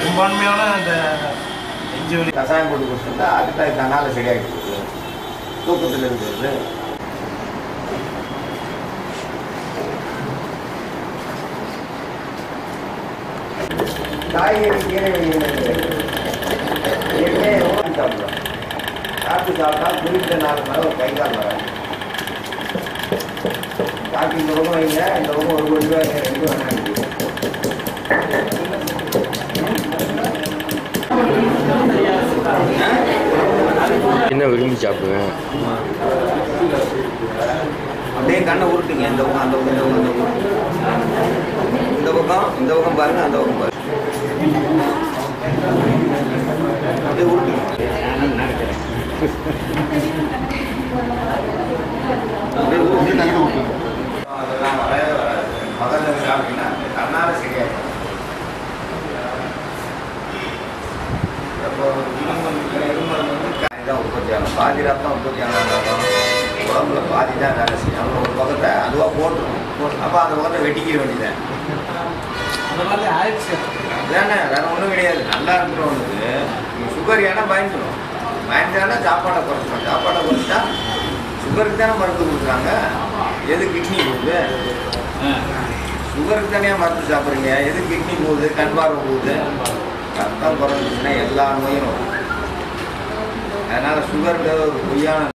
பெரும்பான்மையான அந்த நெஞ்சு வலி கஷாயம் போட்டு கொடுத்துருந்தா அதுக்கு அது தன்னால் சரியாகிட்டு தூக்கத்தில் இருக்கிறது காய்கறி கீரை வகைகள் எண்ணெய் ஊற்றி சாப்பிடலாம் சாப்பிட்டு சாப்பிட்டா குறிப்பிட்ட நாலு மணி ஒரு கை கால் வராது பாக்கி இந்த பக்கம் வைங்க இந்த பக்கம் ஒரு கோடி ரூபாய் ரெண்டு வேணாம் என்ன விரும்பி சாப்பிடுவேன் அப்படியே கண்ணை உருட்டுங்க இந்த பக்கம் அந்த பக்கம் இந்த பக்கம் அந்த பக்கம் இந்த பக்கம் இந்த பக்கம் பாருங்க அந்த பக்கம் பாருங்க அப்படியே உருட்டுங்க அப்படியே உருட்டு கண்ணை உருட்டுங்க அதெல்லாம் வரவே வராது முதல்ல சாப்பிட்டீங்கன்னா கண்ணால் சரியாயிடும் அப்போ இருமல் இருமல் வந்து தான் உற்பத்தி ஆகும் பாதி ரத்தம் உற்பத்தி ஆனாலும் உடம்புல பாதி தான் வேலை செய்யும் அவங்க ஒரு பக்கத்தை அதுவாக போட்டுரும் அப்போ அந்த பக்கத்தை வெட்டிக்கிற வேண்டியதான் அந்த மாதிரி ஆயிடுச்சு அதானே வேற ஒன்றும் கிடையாது நல்லா இருக்கிறவனுக்கு சுகர் ஏன்னா பயந்துடும் பயந்துட்டானா சாப்பாடை குறைச்சிடும் சாப்பாடை குறைச்சா சுகருக்கு தானே மருந்து கொடுக்குறாங்க எது கிட்னி போகுது சுகருக்கு தனியாக மருந்து சாப்பிட்றீங்க எது கிட்னி போகுது கண் பார்வை போகுது ரத்தம் குறைஞ்சிச்சுன்னா எல்லா நோயும் வரும் அதனால் சுகருங்கிறது ஒரு பொய்யான